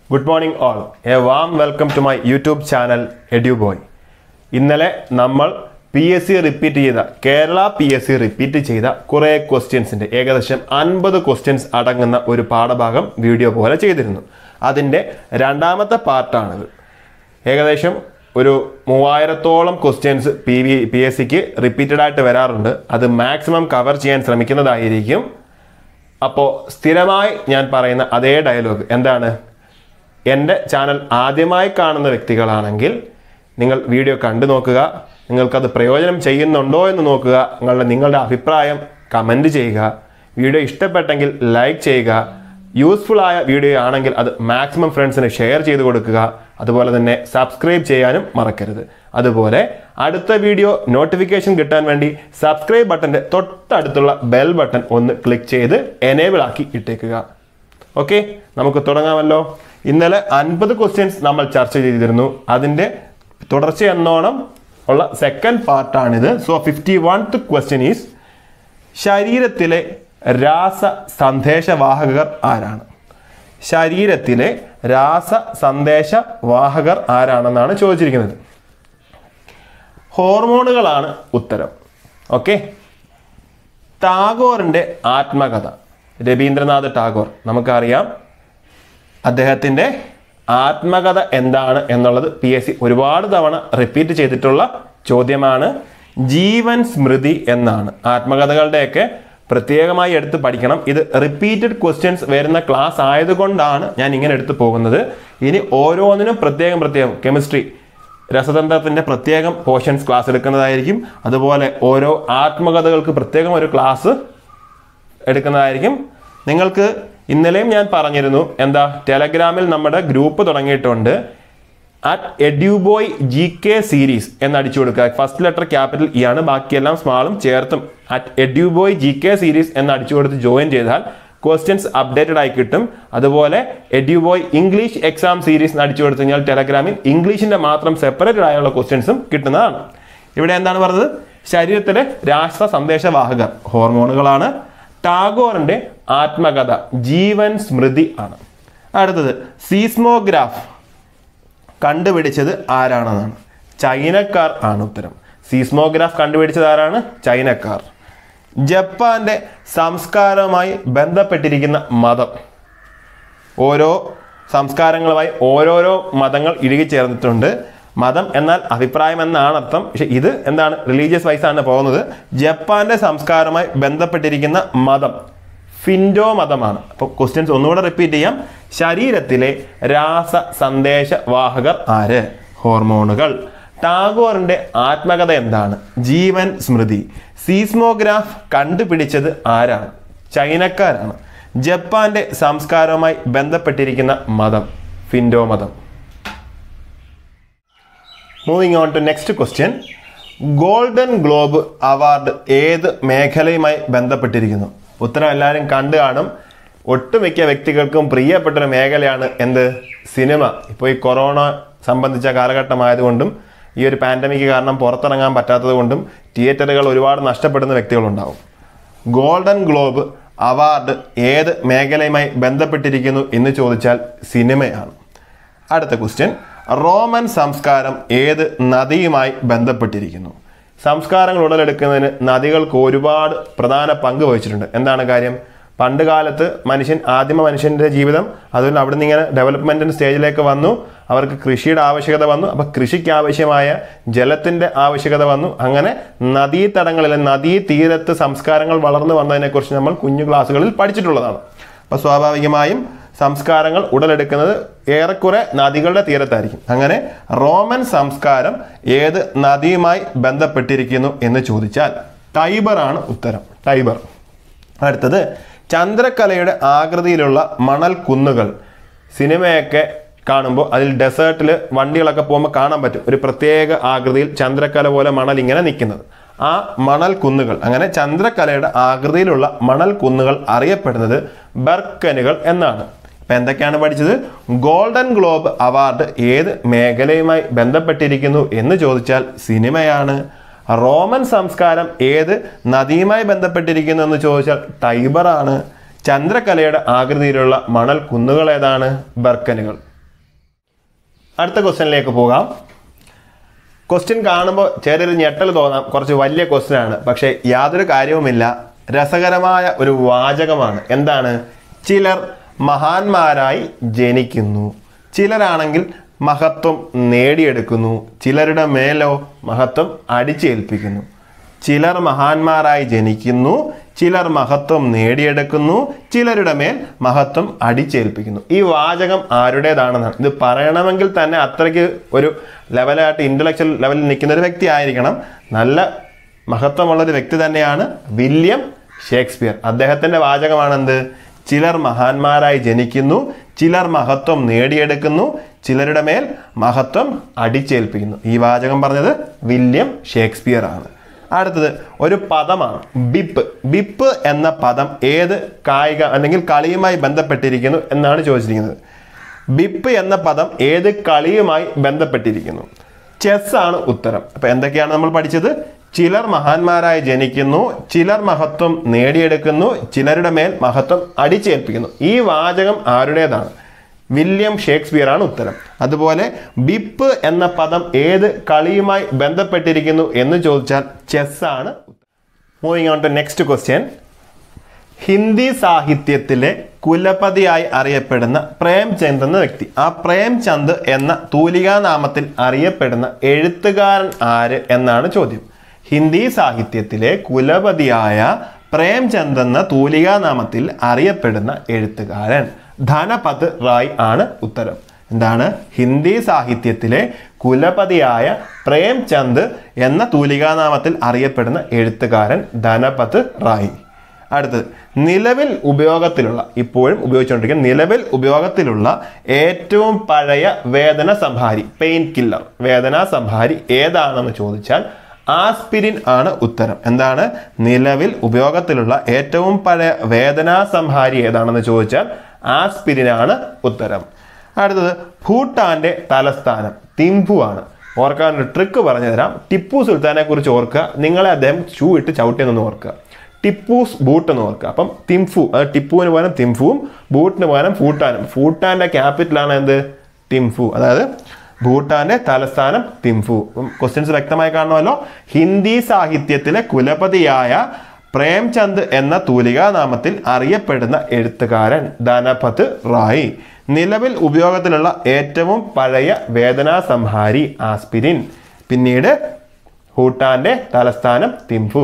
good morning all a warm welcome to my YouTube channel Eduboy ഇന്നലെ നമ്മൾ P S C repeat ചെയ്ത Kerala P S C repeat ചെയ്ത കുറേ ക്വസ്റ്റ്യൻസിൻ്റെ ഏകദേശം അൻപത് ക്വസ്റ്റ്യൻസ് അടങ്ങുന്ന ഒരു പാഠഭാഗം വീഡിയോ പോലെ ചെയ്തിരുന്നു അതിൻ്റെ രണ്ടാമത്തെ പാർട്ടാണിത് ഏകദേശം ഒരു മൂവായിരത്തോളം questions P V P S സിക്ക് റിപ്പീറ്റഡ് ആയിട്ട് വരാറുണ്ട് അത് മാക്സിമം കവർ ചെയ്യാൻ ശ്രമിക്കുന്നതായിരിക്കും അപ്പോൾ സ്ഥിരമായി ഞാൻ പറയുന്ന അതേ ഡയലോഗ് എന്താണ് എൻ്റെ ചാനൽ ആദ്യമായി കാണുന്ന വ്യക്തികളാണെങ്കിൽ നിങ്ങൾ വീഡിയോ കണ്ടു നോക്കുക നിങ്ങൾക്കത് പ്രയോജനം ചെയ്യുന്നുണ്ടോ എന്ന് നോക്കുക നിങ്ങളുടെ നിങ്ങളുടെ അഭിപ്രായം കമൻറ്റ് ചെയ്യുക വീഡിയോ ഇഷ്ടപ്പെട്ടെങ്കിൽ ലൈക്ക് ചെയ്യുക യൂസ്ഫുൾ ആയ വീഡിയോ ആണെങ്കിൽ അത് മാക്സിമം ഫ്രണ്ട്സിന് ഷെയർ ചെയ്ത് കൊടുക്കുക അതുപോലെ തന്നെ സബ്സ്ക്രൈബ് ചെയ്യാനും മറക്കരുത് അതുപോലെ അടുത്ത വീഡിയോ നോട്ടിഫിക്കേഷൻ കിട്ടാൻ വേണ്ടി സബ്സ്ക്രൈബ് ബട്ടൻ്റെ തൊട്ടടുത്തുള്ള ബെൽ ബട്ടൺ ഒന്ന് ക്ലിക്ക് ചെയ്ത് എനേബിൾ ആക്കി ഇട്ടേക്കുക ഓക്കെ നമുക്ക് തുടങ്ങാമല്ലോ ഇന്നലെ അൻപത് ക്വസ്റ്റ്യൻസ് നമ്മൾ ചർച്ച ചെയ്തിരുന്നു അതിൻ്റെ തുടർച്ച എന്നോണം ഉള്ള സെക്കൻഡ് പാർട്ടാണിത് so fifty oneth question is ശരീരത്തിലെ രാസ സന്ദേശവാഹകർ ആരാണ് ശരീരത്തിലെ രാസ സന്ദേശവാഹകർ ആരാണെന്നാണ് ചോദിച്ചിരിക്കുന്നത് ഹോർമോണുകളാണ് ഉത്തരം ഓക്കെ ടാഗോറിൻ്റെ ആത്മകഥ രവീന്ദ്രനാഥ് ടാഗോർ നമുക്കറിയാം അദ്ദേഹത്തിൻ്റെ ആത്മകഥ എന്താണ് എന്നുള്ളത് പി എസ് സി ഒരുപാട് തവണ റിപ്പീറ്റ് ചെയ്തിട്ടുള്ള ചോദ്യമാണ് ജീവൻ സ്മൃതി എന്നാണ് ആത്മകഥകളുടെയൊക്കെ പ്രത്യേകമായി എടുത്ത് പഠിക്കണം ഇത് റിപ്പീറ്റഡ് ക്വസ്റ്റ്യൻസ് വരുന്ന ക്ലാസ് ആയതുകൊണ്ടാണ് ഞാൻ ഇങ്ങനെ എടുത്തു പോകുന്നത് ഇനി ഓരോന്നിനും പ്രത്യേകം പ്രത്യേകം കെമിസ്ട്രി രസതന്ത്രത്തിൻ്റെ പ്രത്യേകം പോർഷൻസ് ക്ലാസ് എടുക്കുന്നതായിരിക്കും അതുപോലെ ഓരോ ആത്മകഥകൾക്ക് പ്രത്യേകം ഒരു ക്ലാസ് എടുക്കുന്നതായിരിക്കും നിങ്ങൾക്ക് ഇന്നലെയും ഞാൻ പറഞ്ഞിരുന്നു എന്താ ടെലഗ്രാമിൽ നമ്മുടെ ഗ്രൂപ്പ് തുടങ്ങിയിട്ടുണ്ട് at Eduboy G K series എന്ന് അടിച്ചു കൊടുക്കുക ഫസ്റ്റ് ലെറ്റർ ക്യാപിറ്റൽ ഇ ആണ് ബാക്കിയെല്ലാം സ്മാളും ചേർത്തും at Eduboy G K series എന്ന് അടിച്ചു കൊടുത്ത് ജോയിൻ ചെയ്താൽ ക്വസ്റ്റ്യൻസ് അപ്ഡേറ്റഡ് ആയി കിട്ടും അതുപോലെ എഡ്യൂബോയ് ഇംഗ്ലീഷ് എക്സാം സീരീസ് എന്ന് അടിച്ചു കൊടുത്തു കഴിഞ്ഞാൽ ടെലഗ്രാമിൽ ഇംഗ്ലീഷിന്റെ മാത്രം സെപ്പറേറ്റഡ് ആയുള്ള ക്വസ്റ്റ്യൻസും കിട്ടുന്നതാണ് ഇവിടെ എന്താണ് പറഞ്ഞത് ശരീരത്തിലെ രാഷ്ട്ര സന്ദേശവാഹകർ ഹോർമോണുകളാണ് ടാഗോറിന്റെ ആത്മകഥ ജീവൻ സ്മൃതി ആണ് അടുത്തത് സീസ്മോഗ്രാഫ് കണ്ടുപിടിച്ചത് ആരാണെന്നാണ് ചൈനക്കാർ ആണ് ഉത്തരം സീസ്മോഗ്രാഫ് കണ്ടുപിടിച്ചത് ആരാണ് ചൈനക്കാർ ജപ്പാന്റെ സംസ്കാരവുമായി ബന്ധപ്പെട്ടിരിക്കുന്ന മതം ഓരോ സംസ്കാരങ്ങളുമായി ഓരോരോ മതങ്ങൾ ഇഴുകിച്ചേർന്നിട്ടുണ്ട് മതം എന്നാൽ അഭിപ്രായം എന്നാണ് അർത്ഥം പക്ഷെ ഇത് എന്താണ് റിലീജിയസ് വൈസ് ആണ് പോകുന്നത് ജപ്പാന്റെ സംസ്കാരവുമായി ബന്ധപ്പെട്ടിരിക്കുന്ന മതം ഫിൻഡോ മതമാണ് അപ്പോൾ ക്വസ്റ്റ്യൻസ് ഒന്നുകൂടെ റിപ്പീറ്റ് ചെയ്യാം ശരീരത്തിലെ രാസ സന്ദേശവാഹകർ ആര് ഹോർമോണുകൾ ടാഗോറിന്റെ ആത്മകഥ എന്താണ് ജീവൻ സ്മൃതി സീസ്മോഗ്രാഫ് കണ്ടുപിടിച്ചത് ആരാണ് ചൈനക്കാരാണ് ജപ്പാന്റെ സംസ്കാരവുമായി ബന്ധപ്പെട്ടിരിക്കുന്ന മതം ഫിൻഡോ മതം moving on to next question Golden Globe Award ഏത് മേഖലയുമായി ബന്ധപ്പെട്ടിരിക്കുന്നു ഉത്തരം എല്ലാവരും കണ്ടു കാണും ഒട്ടുമിക്ക വ്യക്തികൾക്കും പ്രിയപ്പെട്ട ഒരു മേഖലയാണ് എന്ത് സിനിമ ഇപ്പോൾ ഈ കൊറോണ സംബന്ധിച്ച കാലഘട്ടമായതുകൊണ്ടും ഈ ഒരു പാൻഡമിക് കാരണം പുറത്തിറങ്ങാൻ പറ്റാത്തത് കൊണ്ടും തിയേറ്ററുകൾ ഒരുപാട് നഷ്ടപ്പെടുന്ന വ്യക്തികളുണ്ടാവും ഗോൾഡൻ ഗ്ലോബ് അവാർഡ് ഏത് മേഖലയുമായി ബന്ധപ്പെട്ടിരിക്കുന്നു എന്ന് ചോദിച്ചാൽ സിനിമയാണ് അടുത്ത ക്വസ്റ്റ്യൻ റോമൻ സംസ്കാരം ഏത് നദിയുമായി ബന്ധപ്പെട്ടിരിക്കുന്നു സംസ്കാരങ്ങൾ ഉടലെടുക്കുന്നതിന് നദികൾക്ക് ഒരുപാട് പ്രധാന പങ്ക് വഹിച്ചിട്ടുണ്ട് എന്താണ് കാര്യം പണ്ട് കാലത്ത് മനുഷ്യൻ ആദിമ മനുഷ്യൻ്റെ ജീവിതം അതുകൊണ്ട് അവിടെ നിന്ന് ഇങ്ങനെ ഡെവലപ്മെൻറ്റിൻ്റെ സ്റ്റേജിലേക്ക് വന്നു അവർക്ക് കൃഷിയുടെ ആവശ്യകത വന്നു അപ്പോൾ കൃഷിക്ക് ആവശ്യമായ ജലത്തിൻ്റെ ആവശ്യകത വന്നു അങ്ങനെ നദീതടങ്ങളിൽ നദീ തീരത്ത് സംസ്കാരങ്ങൾ വളർന്നു വന്നതിനെക്കുറിച്ച് നമ്മൾ കുഞ്ഞു ക്ലാസ്സുകളിൽ പഠിച്ചിട്ടുള്ളതാണ് അപ്പോൾ സ്വാഭാവികമായും സംസ്കാരങ്ങൾ ഉടലെടുക്കുന്നത് ഏറെക്കുറെ നദികളുടെ തീരത്തായിരിക്കും അങ്ങനെ റോമൻ സംസ്കാരം ഏത് നദിയുമായി ബന്ധപ്പെട്ടിരിക്കുന്നു എന്ന് ചോദിച്ചാൽ ടൈബർ ആണ് ഉത്തരം ടൈബർ അടുത്തത് ചന്ദ്രക്കലയുടെ ആകൃതിയിലുള്ള മണൽ കുന്നുകൾ സിനിമയൊക്കെ കാണുമ്പോൾ അതിൽ ഡെസേർട്ടിൽ വണ്ടികളൊക്കെ പോകുമ്പോൾ കാണാൻ പറ്റും ഒരു പ്രത്യേക ആകൃതിയിൽ ചന്ദ്രക്കല പോലെ മണൽ ഇങ്ങനെ നിൽക്കുന്നത് ആ മണൽ കുന്നുകൾ അങ്ങനെ ചന്ദ്രക്കലയുടെ ആകൃതിയിലുള്ള മണൽ കുന്നുകൾ അറിയപ്പെടുന്നത് ബർക്കനുകൾ എന്നാണ് ഇപ്പം എന്തൊക്കെയാണ് പഠിച്ചത് ഗോൾഡൻ ഗ്ലോബ് അവാർഡ് ഏത് മേഖലയുമായി ബന്ധപ്പെട്ടിരിക്കുന്നു എന്ന് ചോദിച്ചാൽ സിനിമയാണ് റോമൻ സംസ്കാരം ഏത് നദിയുമായി ബന്ധപ്പെട്ടിരിക്കുന്നു എന്ന് ചോദിച്ചാൽ ടൈബറാണ് ചന്ദ്രക്കലയുടെ ആകൃതിയിലുള്ള മണൽ കുന്നുകൾ ഏതാണ് ബർക്കനുകൾ അടുത്ത ക്വസ്റ്റ്യനിലേക്ക് പോകാം ക്വസ്റ്റ്യൻ കാണുമ്പോൾ ചെറിയൊരു ഞെട്ടൽ തോന്നാം കുറച്ച് വലിയ ക്വസ്റ്റ്യൻ ആണ് പക്ഷേ യാതൊരു കാര്യവുമില്ല രസകരമായ ഒരു വാചകമാണ് എന്താണ് ചിലർ മഹാന്മാരായി ജനിക്കുന്നു ചിലരാണെങ്കിൽ മഹത്വം നേടിയെടുക്കുന്നു ചിലരുടെ മേലോ മഹത്വം അടിച്ചേൽപ്പിക്കുന്നു ചിലർ മഹാന്മാരായി ജനിക്കുന്നു ചിലർ മഹത്വം നേടിയെടുക്കുന്നു ചിലരുടെ മേൽ മഹത്വം അടിച്ചേൽപ്പിക്കുന്നു ഈ വാചകം ആരുടേതാണെന്നാണ് ഇത് പറയണമെങ്കിൽ തന്നെ അത്രയ്ക്ക് ഒരു ലെവലായിട്ട് ഇൻ്റലക്ച്വൽ ലെവലിൽ നിൽക്കുന്ന ഒരു വ്യക്തി ആയിരിക്കണം നല്ല മഹത്വമുള്ള ഒരു വ്യക്തി തന്നെയാണ് വില്യം ഷേക്സ്പിയർ അദ്ദേഹത്തിൻ്റെ വാചകമാണെന്ത് ചിലർ മഹാന്മാരായി ജനിക്കുന്നു ചിലർ മഹത്വം നേടിയെടുക്കുന്നു ചിലരുടെ മേൽ മഹത്വം അടിച്ചേൽപ്പിക്കുന്നു ഈ വാചകം പറഞ്ഞത് വില്യം ഷേക്സ്പിയർ ആണ് അടുത്തത് ഒരു പദമാണ് ബിപ്പ് ബിപ്പ് എന്ന പദം ഏത് കായിക അല്ലെങ്കിൽ കളിയുമായി ബന്ധപ്പെട്ടിരിക്കുന്നു എന്നാണ് ചോദിച്ചിരിക്കുന്നത് ബിപ്പ് എന്ന പദം ഏത് കളിയുമായി ബന്ധപ്പെട്ടിരിക്കുന്നു ചെസ് ആണ് ഉത്തരം അപ്പൊ എന്തൊക്കെയാണ് നമ്മൾ പഠിച്ചത് ചിലർ മഹാന്മാരായി ജനിക്കുന്നു ചിലർ മഹത്വം നേടിയെടുക്കുന്നു ചിലരുടെ മേൽ മഹത്വം അടിച്ചേൽപ്പിക്കുന്നു ഈ വാചകം ആരുടേതാണ് വില്യം ഷേക്സ്പിയർ ആണ് ഉത്തരം അതുപോലെ ബിപ്പ് എന്ന പദം ഏത് കളിയുമായി ബന്ധപ്പെട്ടിരിക്കുന്നു എന്ന് ചോദിച്ചാൽ ചെസ് ആണ് moving on to next question Hindi സാഹിത്യത്തിലെ കുലപതിയായി അറിയപ്പെടുന്ന പ്രേംചന്ദ് എന്ന വ്യക്തി ആ പ്രേംചന്ദ് എന്ന തൂലികാനാമത്തിൽ അറിയപ്പെടുന്ന എഴുത്തുകാരൻ ആര് എന്നാണ് ചോദ്യം ഹിന്ദി സാഹിത്യത്തിലെ കുലപതിയായ പ്രേംചന്ദ് എന്ന തൂലികാനാമത്തിൽ അറിയപ്പെടുന്ന എഴുത്തുകാരൻ ധനപത് റായ് ആണ് ഉത്തരം എന്താണ് ഹിന്ദി സാഹിത്യത്തിലെ കുലപതിയായ പ്രേംചന്ദ് എന്ന തൂലികാനാമത്തിൽ അറിയപ്പെടുന്ന എഴുത്തുകാരൻ ധനപത് റായ് അടുത്തത് നിലവിൽ ഉപയോഗത്തിലുള്ള ഇപ്പോഴും ഉപയോഗിച്ചുകൊണ്ടിരിക്കുന്ന നിലവിൽ ഉപയോഗത്തിലുള്ള ഏറ്റവും പഴയ വേദന സംഹാരി പെയിൻ കില്ലർ വേദനാ സംഹാരി ഏതാണെന്ന് ചോദിച്ചാൽ ആസ്പിരിൻ ആണ് ഉത്തരം എന്താണ് നിലവിൽ ഉപയോഗത്തിലുള്ള ഏറ്റവും പഴയ വേദനാ സംഹാരി ഏതാണെന്ന് ചോദിച്ചാൽ ആസ്പിരിൻ ആണ് ഉത്തരം അടുത്തത് ഭൂട്ടാന്റെ തലസ്ഥാനം തിംഫു ആണ് ഓർക്കാൻ ഒരു ട്രിക്ക് പറഞ്ഞു തരാം ടിപ്പു സുൽത്താനെ കുറിച്ച് ഓർക്കുക നിങ്ങളെ അദ്ദേഹം ഷൂ ഇട്ട് ചവിട്ടിയെന്നൊന്ന് ഓർക്കുക ടിപ്പൂസ് ബൂട്ട് എന്ന് ഓർക്കുക അപ്പം തിംഫു അത് ടിപ്പുവിന് പകരം തിംഫുവും ബൂട്ടിന് പകരം ഭൂട്ടാനും ഭൂട്ടാന്റെ ക്യാപിറ്റലാണ് എന്ത് തിംഫു അതായത് ഭൂട്ടാന്റെ തലസ്ഥാനം തിംഫു ക്വസ്റ്റ്യൻസ് വ്യക്തമായി കാണുമല്ലോ ഹിന്ദി സാഹിത്യത്തിലെ കുലപതിയായ പ്രേംചന്ദ് എന്ന തൂലികാനാമത്തിൽ അറിയപ്പെടുന്ന എഴുത്തുകാരൻ ധനപത് റായ് നിലവിൽ ഉപയോഗത്തിലുള്ള ഏറ്റവും പഴയ വേദനാ സംഹാരി ആസ്പിരിൻ പിന്നീട് ഭൂട്ടാന്റെ തലസ്ഥാനം തിംഫു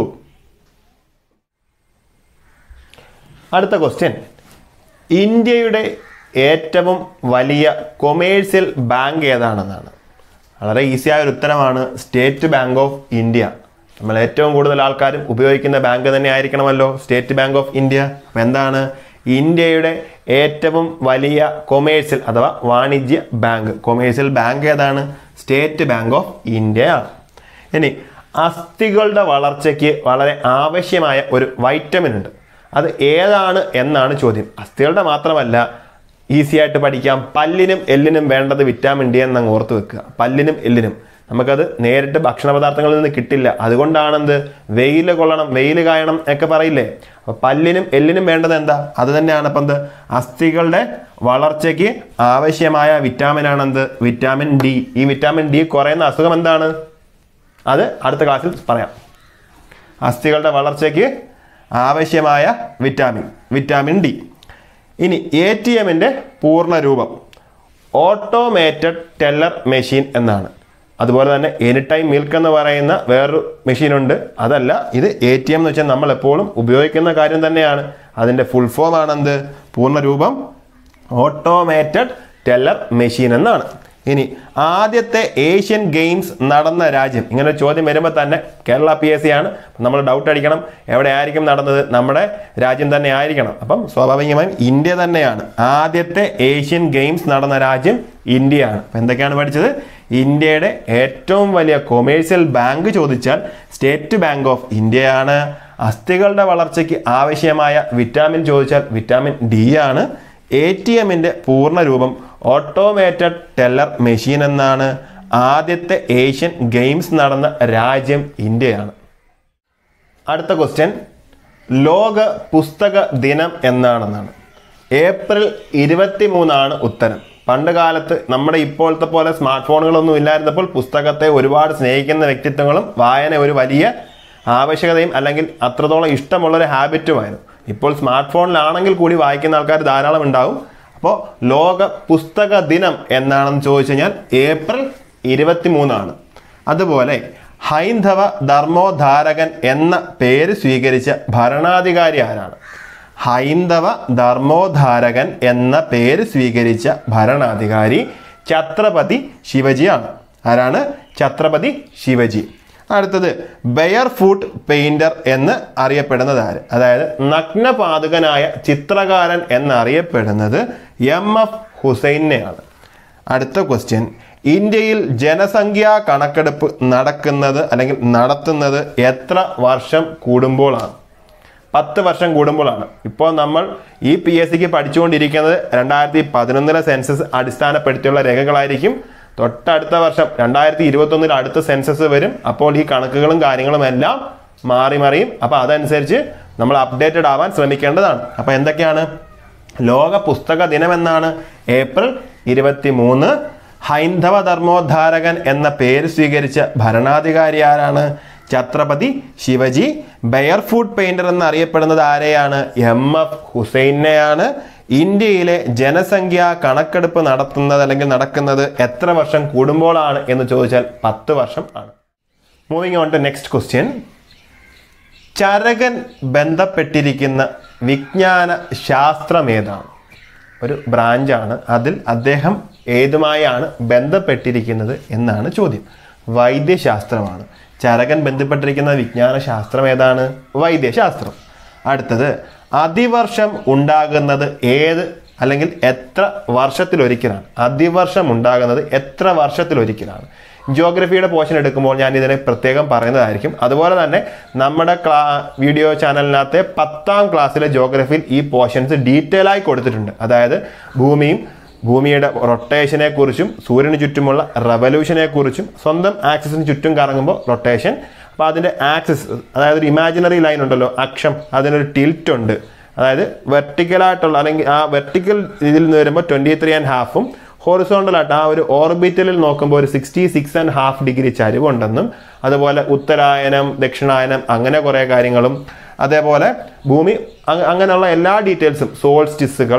അടുത്ത ക്വസ്റ്റ്യൻ ഇന്ത്യയുടെ ഏറ്റവും വലിയ കൊമേഴ്സ്യൽ ബാങ്ക് ഏതാണെന്നാണ് വളരെ ഈസിയായ ഒരു ഉത്തരമാണ് സ്റ്റേറ്റ് ബാങ്ക് ഓഫ് ഇന്ത്യ നമ്മൾ ഏറ്റവും കൂടുതൽ ആൾക്കാരും ഉപയോഗിക്കുന്ന ബാങ്ക് തന്നെ ആയിരിക്കണമല്ലോ സ്റ്റേറ്റ് ബാങ്ക് ഓഫ് ഇന്ത്യ അപ്പം എന്താണ് ഇന്ത്യയുടെ ഏറ്റവും വലിയ കൊമേഴ്സ്യൽ അഥവാ വാണിജ്യ ബാങ്ക് കൊമേഴ്സ്യൽ ബാങ്ക് ഏതാണ് സ്റ്റേറ്റ് ബാങ്ക് ഓഫ് ഇന്ത്യയാണ് ഇനി അസ്ഥികളുടെ വളർച്ചയ്ക്ക് വളരെ ആവശ്യമായ ഒരു വൈറ്റമിൻ ഉണ്ട് അത് ഏതാണ് എന്നാണ് ചോദ്യം അസ്ഥികളുടെ മാത്രമല്ല ഈസി ആയിട്ട് പഠിക്കാം പല്ലിനും എല്ലിനും വേണ്ടത് വിറ്റാമിൻ ഡി എന്ന് അങ്ങ് ഓർത്ത് വെക്കുക പല്ലിനും എല്ലിനും നമുക്കത് നേരിട്ട് ഭക്ഷണ പദാർത്ഥങ്ങളിൽ നിന്ന് കിട്ടില്ല അതുകൊണ്ടാണെന്ത് വെയിൽ കൊള്ളണം വെയിൽ കായണം ഒക്കെ പറയില്ലേ അപ്പൊ പല്ലിനും എല്ലിനും വേണ്ടത് എന്താ അത് തന്നെയാണ് ഇപ്പം എന്ത് അസ്ഥികളുടെ വളർച്ചയ്ക്ക് ആവശ്യമായ വിറ്റാമിൻ ആണെന്ത് വിറ്റാമിൻ ഡി ഈ വിറ്റാമിൻ ഡി കുറയുന്ന അസുഖം എന്താണ് അത് അടുത്ത ക്ലാസ്സിൽ പറയാം അസ്ഥികളുടെ വളർച്ചയ്ക്ക് ആവശ്യമായ വിറ്റാമിൻ വിറ്റാമിൻ ഡി ഇനി എ ടി എമ്മിൻ്റെ പൂർണ്ണ രൂപം ഓട്ടോമേറ്റഡ് ടെല്ലർ മെഷീൻ എന്നാണ് അതുപോലെ തന്നെ എനി ടൈം മിൽക്ക് എന്ന് പറയുന്ന വേറൊരു മെഷീനുണ്ട് അതല്ല ഇത് എ ടി എം എന്ന് വെച്ചാൽ നമ്മൾ എപ്പോഴും ഉപയോഗിക്കുന്ന കാര്യം തന്നെയാണ് അതിൻ്റെ ഫുൾ ഫോം ആണെന്ത് പൂർണ്ണ രൂപം ഓട്ടോമേറ്റഡ് ടെല്ലർ മെഷീൻ എന്നാണ് ഇനി ആദ്യത്തെ ഏഷ്യൻ ഗെയിംസ് നടന്ന രാജ്യം ഇങ്ങനെ ഒരു ചോദ്യം വരുമ്പോൾ തന്നെ കേരള പി എസ് സി ആണ് നമ്മൾ ഡൗട്ട് അടിക്കണം എവിടെ ആയിരിക്കും നടന്നത് നമ്മുടെ രാജ്യം തന്നെ ആയിരിക്കണം അപ്പം സ്വാഭാവികമായും ഇന്ത്യ തന്നെയാണ് ആദ്യത്തെ ഏഷ്യൻ ഗെയിംസ് നടന്ന രാജ്യം ഇന്ത്യയാണ് അപ്പം എന്തൊക്കെയാണ് പഠിച്ചത് ഇന്ത്യയുടെ ഏറ്റവും വലിയ കൊമേഴ്സ്യൽ ബാങ്ക് ചോദിച്ചാൽ സ്റ്റേറ്റ് ബാങ്ക് ഓഫ് ഇന്ത്യയാണ് അസ്ഥികളുടെ വളർച്ചയ്ക്ക് ആവശ്യമായ വിറ്റാമിൻ ചോദിച്ചാൽ വിറ്റാമിൻ ഡി ആണ് എ ടി എമ്മിൻ്റെ പൂർണ്ണ രൂപം ഓട്ടോമേറ്റഡ് ടെല്ലർ മെഷീൻ എന്നാണ് ആദ്യത്തെ ഏഷ്യൻ ഗെയിംസ് നടന്ന രാജ്യം ഇന്ത്യയാണ് അടുത്ത ക്വസ്റ്റ്യൻ ലോക പുസ്തക ദിനം എന്നാണെന്നാണ് ഏപ്രിൽ ഇരുപത്തി മൂന്നാണ് ഉത്തരം പണ്ട് കാലത്ത് നമ്മുടെ ഇപ്പോഴത്തെ പോലെ സ്മാർട്ട് ഫോണുകളൊന്നും ഇല്ലായിരുന്നപ്പോൾ പുസ്തകത്തെ ഒരുപാട് സ്നേഹിക്കുന്ന വ്യക്തിത്വങ്ങളും വായന ഒരു വലിയ ആവശ്യകതയും അല്ലെങ്കിൽ അത്രത്തോളം ഇഷ്ടമുള്ള ഒരു ഹാബിറ്റുമായിരുന്നു ഇപ്പോൾ സ്മാർട്ട് ഫോണിലാണെങ്കിൽ കൂടി വായിക്കുന്ന ആൾക്കാർ ധാരാളം ഉണ്ടാവും അപ്പോൾ ലോക പുസ്തക ദിനം എന്നാണെന്ന് ചോദിച്ചു കഴിഞ്ഞാൽ ഏപ്രിൽ ഇരുപത്തി മൂന്നാണ് അതുപോലെ ഹൈന്ദവ ധർമ്മോദ്ധാരകൻ എന്ന പേര് സ്വീകരിച്ച ഭരണാധികാരി ആരാണ് ഹൈന്ദവ ധർമ്മോദ്ധാരകൻ എന്ന പേര് സ്വീകരിച്ച ഭരണാധികാരി ഛത്രപതി ശിവജിയാണ് ആരാണ് ഛത്രപതി ശിവജി അടുത്തത് ബെയർ ഫുട്ട് പെയിന്റർ എന്ന് അറിയപ്പെടുന്നത് ആര് അതായത് നഗ്നപാതുകനായ ചിത്രകാരൻ എന്നറിയപ്പെടുന്നത് എം എഫ് ഹുസൈനെയാണ് അടുത്ത ക്വസ്റ്റ്യൻ ഇന്ത്യയിൽ ജനസംഖ്യാ കണക്കെടുപ്പ് നടക്കുന്നത് അല്ലെങ്കിൽ നടത്തുന്നത് എത്ര വർഷം കൂടുമ്പോഴാണ് പത്ത് വർഷം കൂടുമ്പോഴാണ് ഇപ്പോൾ നമ്മൾ ഈ പി എസ് സിക്ക് പഠിച്ചുകൊണ്ടിരിക്കുന്നത് രണ്ടായിരത്തി പതിനൊന്നിലെ സെൻസസ് അടിസ്ഥാനപ്പെടുത്തിയുള്ള രേഖകളായിരിക്കും തൊട്ടടുത്ത വർഷം രണ്ടായിരത്തി ഇരുപത്തൊന്നിൽ അടുത്ത സെൻസസ് വരും അപ്പോൾ ഈ കണക്കുകളും കാര്യങ്ങളും എല്ലാം മാറി മറിയും അപ്പോൾ അതനുസരിച്ച് നമ്മൾ അപ്ഡേറ്റഡ് ആവാൻ ശ്രമിക്കേണ്ടതാണ് അപ്പോൾ എന്തൊക്കെയാണ് ലോക പുസ്തക ദിനം എന്നാണ് ഏപ്രിൽ ഇരുപത്തി മൂന്ന് ഹൈന്ദവ ധർമ്മോദ്ധാരകൻ എന്ന പേര് സ്വീകരിച്ച ഭരണാധികാരി ആരാണ് Chhatrapati Shivaji barefoot painter എന്നറിയപ്പെടുന്നത് ആരെയാണ് എം എഫ് ഹുസൈനെയാണ് ഇന്ത്യയിലെ ജനസംഖ്യ കണക്കെടുപ്പ് നടത്തുന്നത് അല്ലെങ്കിൽ നടക്കുന്നത് എത്ര വർഷം കൂടുമ്പോഴാണ് എന്ന് ചോദിച്ചാൽ പത്ത് വർഷം ആണ് moving on to next question ചരകൻ ബന്ധപ്പെട്ടിരിക്കുന്ന വിജ്ഞാന ശാസ്ത്രം ഏതാണ് ഒരു ബ്രാഞ്ചാണ് അതിൽ അദ്ദേഹം ഏതുമായാണ് ബന്ധപ്പെട്ടിരിക്കുന്നത് എന്നാണ് ചോദ്യം വൈദ്യശാസ്ത്രമാണ് ചരകൻ ബന്ധപ്പെട്ടിരിക്കുന്ന വിജ്ഞാന ശാസ്ത്രം ഏതാണ് വൈദ്യശാസ്ത്രം അടുത്തത് അതിവർഷം ഉണ്ടാകുന്നത് ഏത് അല്ലെങ്കിൽ എത്ര വർഷത്തിലൊരിക്കലാണ് അതിവർഷം ഉണ്ടാകുന്നത് എത്ര വർഷത്തിലൊരിക്കലാണ് ജിയോഗ്രഫിയുടെ പോർഷൻ എടുക്കുമ്പോൾ ഞാൻ ഇതിനെ പ്രത്യേകം പറയുന്നതായിരിക്കും അതുപോലെ തന്നെ നമ്മുടെ ക്ലാ വീഡിയോ ചാനലിനകത്തെ പത്താം ക്ലാസ്സിലെ ജിയോഗ്രഫിയിൽ ഈ പോർഷൻസ് ഡീറ്റെയിൽ ആയി കൊടുത്തിട്ടുണ്ട് അതായത് ഭൂമിയും ഭൂമിയുടെ റൊട്ടേഷനെ കുറിച്ചും സൂര്യന് ചുറ്റുമുള്ള റവല്യൂഷനെ കുറിച്ചും സ്വന്തം ആക്സിസിന് ചുറ്റും കറങ്ങുമ്പോൾ റൊട്ടേഷൻ അപ്പോൾ അതിൻ്റെ ആക്സിസ് അതായത് ഒരു ഇമാജിനറി ലൈൻ ഉണ്ടല്ലോ അക്ഷം അതിനൊരു ടിൽറ്റ് ഉണ്ട് അതായത് വെർട്ടിക്കലായിട്ടുള്ള അല്ലെങ്കിൽ ആ വെർട്ടിക്കൽ ഇതിൽ നിന്ന് വരുമ്പോൾ ട്വൻറ്റി ത്രീ ആൻഡ് ഹാഫും ഹോറിസോണ്ടലായിട്ട് ആ ഒരു ഓർബിറ്റലിൽ നോക്കുമ്പോൾ ഒരു sixty six and half degree ചരിവുണ്ടെന്നും അതുപോലെ ഉത്തരായനം ദക്ഷിണായനം അങ്ങനെ കുറേ കാര്യങ്ങളും അതേപോലെ ഭൂമി അങ് അങ്ങനെയുള്ള എല്ലാ ഡീറ്റെയിൽസും സോൾസ്റ്റിസുകൾ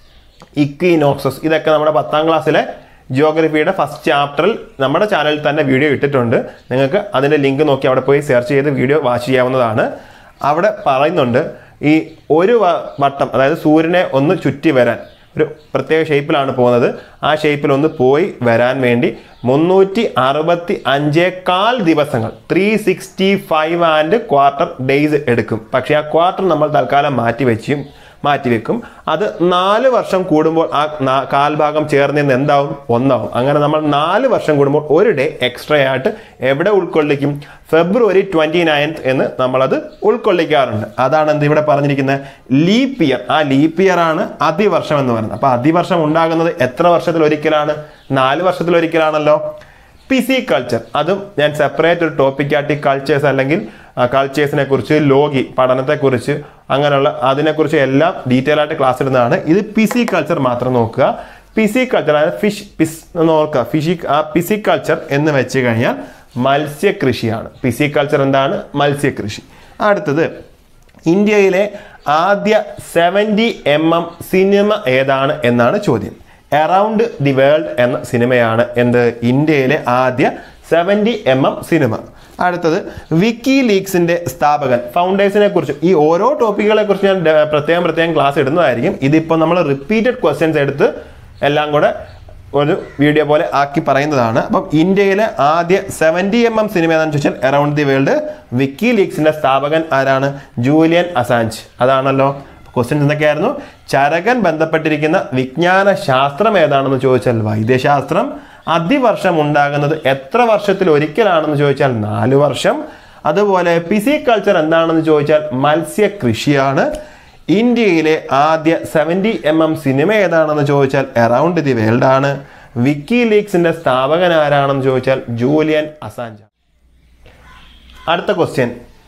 ഇക്വിനോക്സസ് ഇതൊക്കെ നമ്മുടെ പത്താം ക്ലാസ്സിലെ ജിയോഗ്രഫിയുടെ ഫസ്റ്റ് ചാപ്റ്ററിൽ നമ്മുടെ ചാനലിൽ തന്നെ വീഡിയോ ഇട്ടിട്ടുണ്ട് നിങ്ങൾക്ക് അതിൻ്റെ ലിങ്ക് നോക്കി അവിടെ പോയി സെർച്ച് ചെയ്ത് വീഡിയോ വാച്ച് ചെയ്യാവുന്നതാണ് അവിടെ പറയുന്നുണ്ട് ഈ ഒരു വ- വട്ടം അതായത് സൂര്യനെ ഒന്ന് ചുറ്റി വരാൻ ഒരു പ്രത്യേക ഷേപ്പിലാണ് പോകുന്നത് ആ ഷേപ്പിൽ ഒന്ന് പോയി വരാൻ വേണ്ടി മുന്നൂറ്റി അറുപത്തി അഞ്ചേകാൽ ദിവസങ്ങൾ three sixty five and quarter days എടുക്കും പക്ഷേ ആ ക്വാർട്ടർ നമ്മൾ തൽക്കാലം മാറ്റി വെച്ചും മാറ്റിവെക്കും അത് നാല് വർഷം കൂടുമ്പോൾ ആ നാ- കാൽഭാഗം ചേർന്ന് നിന്ന് എന്താവും ഒന്നാവും അങ്ങനെ നമ്മൾ നാല് വർഷം കൂടുമ്പോൾ ഒരു ഡേ എക്സ്ട്രാ ആയിട്ട് എവിടെ ഉൾക്കൊള്ളിക്കും ഫെബ്രുവരി ട്വൻറ്റി നയൻത്ത് എന്ന് നമ്മളത് ഉൾക്കൊള്ളിക്കാറുണ്ട് അതാണ് എന്ത് ഇവിടെ പറഞ്ഞിരിക്കുന്നത് ലീപ്പ് ഇയർ ആ ലീപ്പ് ഇയർ ആണ് അതിവർഷം എന്ന് പറയുന്നത് അപ്പോൾ അതിവർഷം ഉണ്ടാകുന്നത് എത്ര വർഷത്തിൽ ഒരിക്കലാണ് നാല് വർഷത്തിൽ ഒരിക്കലാണല്ലോ പിസി കൾച്ചർ അതും ഞാൻ സെപ്പറേറ്റ് ഒരു ടോപ്പിക്കായിട്ട് കൾച്ചേഴ്സ് അല്ലെങ്കിൽ കൾച്ചേഴ്സിനെ കുറിച്ച് ലോഗി പഠനത്തെക്കുറിച്ച് അങ്ങനെയുള്ള അതിനെക്കുറിച്ച് എല്ലാം ഡീറ്റെയിൽ ആയിട്ട് ക്ലാസ് ഇടുന്നതാണ് ഇത് പിസി കൾച്ചർ മാത്രം നോക്കുക പിസി കൾച്ചർ അതായത് ഫിഷ് പിസ് എന്ന് ഓർക്കുക ഫിഷി ആ പിസി കൾച്ചർ എന്ന് വെച്ച് കഴിഞ്ഞാൽ മത്സ്യകൃഷിയാണ് പിസി കൾച്ചർ എന്താണ് മത്സ്യകൃഷി അടുത്തത് ഇന്ത്യയിലെ ആദ്യ സെവൻറ്റി എം എം സിനിമ ഏതാണ് എന്നാണ് ചോദ്യം അറൗണ്ട് ദി വേൾഡ് എന്ന സിനിമയാണ് എന്ത് ഇന്ത്യയിലെ ആദ്യ സെവൻറ്റി എം എം സിനിമ അടുത്തത് വിക്കി ലീക്സിന്റെ സ്ഥാപകൻ ഫൗണ്ടേഷനെ കുറിച്ച് ഈ ഓരോ ടോപ്പിക്കുകളെ കുറിച്ച് ഞാൻ ഡ- പ്രത്യേകം പ്രത്യേകം ക്ലാസ് ഇടുന്നതായിരിക്കും ഇതിപ്പോൾ നമ്മൾ റിപ്പീറ്റഡ് ക്വസ്റ്റ്യൻസ് എടുത്ത് എല്ലാം കൂടെ ഒരു വീഡിയോ പോലെ ആക്കി പറയുന്നതാണ് അപ്പം ഇന്ത്യയിലെ ആദ്യ സെവൻറ്റി എം എം സിനിമ ഏതാണെന്ന് ചോദിച്ചാൽ അറൗണ്ട് ദി വേൾഡ് വിക്കി ലീക്സിന്റെ സ്ഥാപകൻ ആരാണ് ജൂലിയൻ അസാഞ്ച് അതാണല്ലോ ക്വസ്റ്റ്യൻസ് എന്തൊക്കെയായിരുന്നു ചരകൻ ബന്ധപ്പെട്ടിരിക്കുന്ന വിജ്ഞാന ശാസ്ത്രം ഏതാണെന്ന് ചോദിച്ചാൽ വൈദ്യശാസ്ത്രം അതിവർഷം ഉണ്ടാകുന്നത് എത്ര വർഷത്തിൽ ഒരിക്കലാണെന്ന് ചോദിച്ചാൽ നാല് വർഷം അതുപോലെ പിസി കൾച്ചർ എന്താണെന്ന് ചോദിച്ചാൽ മത്സ്യകൃഷിയാണ് ഇന്ത്യയിലെ ആദ്യ സെവൻറ്റി എം എം സിനിമ ഏതാണെന്ന് ചോദിച്ചാൽ അറൗണ്ട് ദി വേൾഡ് ആണ് വിക്കി ലീക്സിന്റെ സ്ഥാപകൻ ആരാണെന്ന് ചോദിച്ചാൽ ജൂലിയൻ അസാഞ്ച് അടുത്ത ക്വസ്റ്റ്യൻ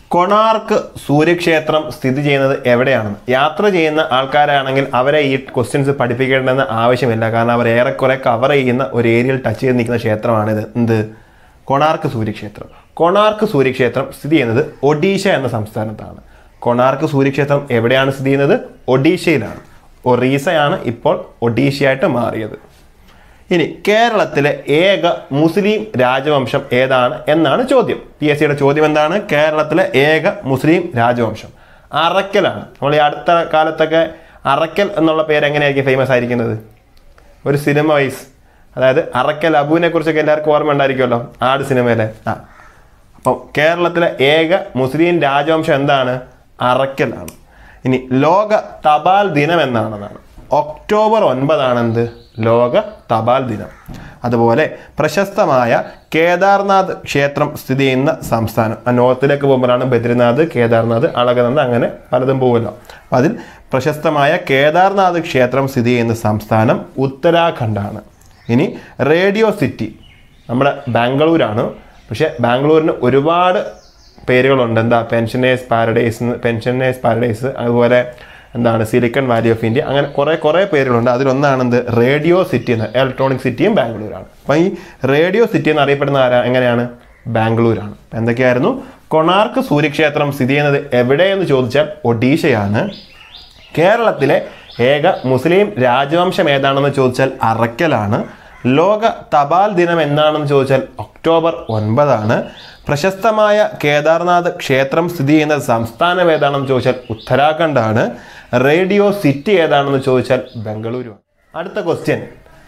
കൊണാർക്ക് സൂര്യക്ഷേത്രം സ്ഥിതി ചെയ്യുന്നത് എവിടെയാണെന്ന് യാത്ര ചെയ്യുന്ന ആൾക്കാരാണെങ്കിൽ അവരെ ഈ ക്വസ്റ്റ്യൻസ് പഠിപ്പിക്കേണ്ടെന്ന് ആവശ്യമില്ല കാരണം അവർ ഏറെക്കുറെ കവർ ചെയ്യുന്ന ഒരു ഏരിയയിൽ ടച്ച് ചെയ്ത് നിൽക്കുന്ന ക്ഷേത്രമാണിത് എന്ത് കൊണാർക്ക് സൂര്യക്ഷേത്രം കൊണാർക്ക് സൂര്യക്ഷേത്രം സ്ഥിതി ചെയ്യുന്നത് ഒഡീഷ എന്ന സംസ്ഥാനത്താണ് കൊണാർക്ക് സൂര്യക്ഷേത്രം എവിടെയാണ് സ്ഥിതി ചെയ്യുന്നത് ഒഡീഷയിലാണ് ഒറീസയാണ് ഇപ്പോൾ ഒഡീഷയായിട്ട് മാറിയത് ഇനി കേരളത്തിലെ ഏക മുസ്ലിം രാജവംശം ഏതാണ് എന്നാണ് ചോദ്യം പി എസ് സിയുടെ ചോദ്യം എന്താണ് കേരളത്തിലെ ഏക മുസ്ലിം രാജവംശം അറക്കലാണ് നമ്മൾ ഈ അടുത്ത കാലത്തൊക്കെ അറക്കൽ എന്നുള്ള പേര് എങ്ങനെയായിരിക്കും ഫേമസ് ആയിരിക്കുന്നത് ഒരു സിനിമ വൈസ് അതായത് അറക്കൽ അബുവിനെ കുറിച്ചൊക്കെ എല്ലാവർക്കും ഓർമ്മ ഉണ്ടായിരിക്കുമല്ലോ ആട് സിനിമയിലെ ആ അപ്പം കേരളത്തിലെ ഏക മുസ്ലിം രാജവംശം എന്താണ് അറക്കലാണ് ഇനി ലോക തപാൽ ദിനം എന്നാണെന്നാണ് ഒക്ടോബർ ഒൻപതാണ് എന്ത് ലോക തപാൽ ദിനം അതുപോലെ പ്രശസ്തമായ കേദാർനാഥ് ക്ഷേത്രം സ്ഥിതി ചെയ്യുന്ന സംസ്ഥാനം ആ നോർത്തിലേക്ക് പോകുമ്പോഴാണ് ബദ്രിനാഥ് കേദാർനാഥ് അളകനന്ദ അങ്ങനെ പലതും പോകുമല്ലോ അപ്പം അതിൽ പ്രശസ്തമായ കേദാർനാഥ് ക്ഷേത്രം സ്ഥിതി ചെയ്യുന്ന സംസ്ഥാനം ഉത്തരാഖണ്ഡാണ് ഇനി റേഡിയോ സിറ്റി നമ്മുടെ ബാംഗ്ലൂരാണ് പക്ഷേ ബാംഗ്ലൂരിന് ഒരുപാട് പേരുകളുണ്ട് എന്താ പെൻഷനേഴ്സ് പാരഡൈസ് പെൻഷനേഴ്സ് പാരഡൈസ് അതുപോലെ എന്താണ് സിലിക്കൺ വാലി ഓഫ് ഇന്ത്യ അങ്ങനെ കുറേ കുറേ പേരുകളുണ്ട് അതിലൊന്നാണ് എന്ത് റേഡിയോ സിറ്റി എന്ന് ഇലക്ട്രോണിക് സിറ്റിയും ബാംഗ്ലൂരാണ് അപ്പം ഈ റേഡിയോ സിറ്റി എന്ന് അറിയപ്പെടുന്ന ആരാ എങ്ങനെയാണ് ബാംഗ്ലൂരാണ് അപ്പം എന്തൊക്കെയായിരുന്നു കൊണാർക്ക് സൂര്യക്ഷേത്രം സ്ഥിതി ചെയ്യുന്നത് എവിടെയെന്ന് ചോദിച്ചാൽ ഒഡീഷയാണ് കേരളത്തിലെ ഏക മുസ്ലിം രാജവംശം ഏതാണെന്ന് ചോദിച്ചാൽ അറക്കലാണ് ലോക തപാൽ ദിനം എന്നാണെന്ന് ചോദിച്ചാൽ ഒക്ടോബർ ഒൻപതാണ് പ്രശസ്തമായ കേദാർനാഥ് ക്ഷേത്രം സ്ഥിതി ചെയ്യുന്ന സംസ്ഥാനം ഏതാണെന്ന് ചോദിച്ചാൽ ഉത്തരാഖണ്ഡാണ് റേഡിയോ സിറ്റി ഏതാണെന്ന് ചോദിച്ചാൽ ബംഗളൂരുവാണ് അടുത്ത ക്വസ്റ്റ്യൻ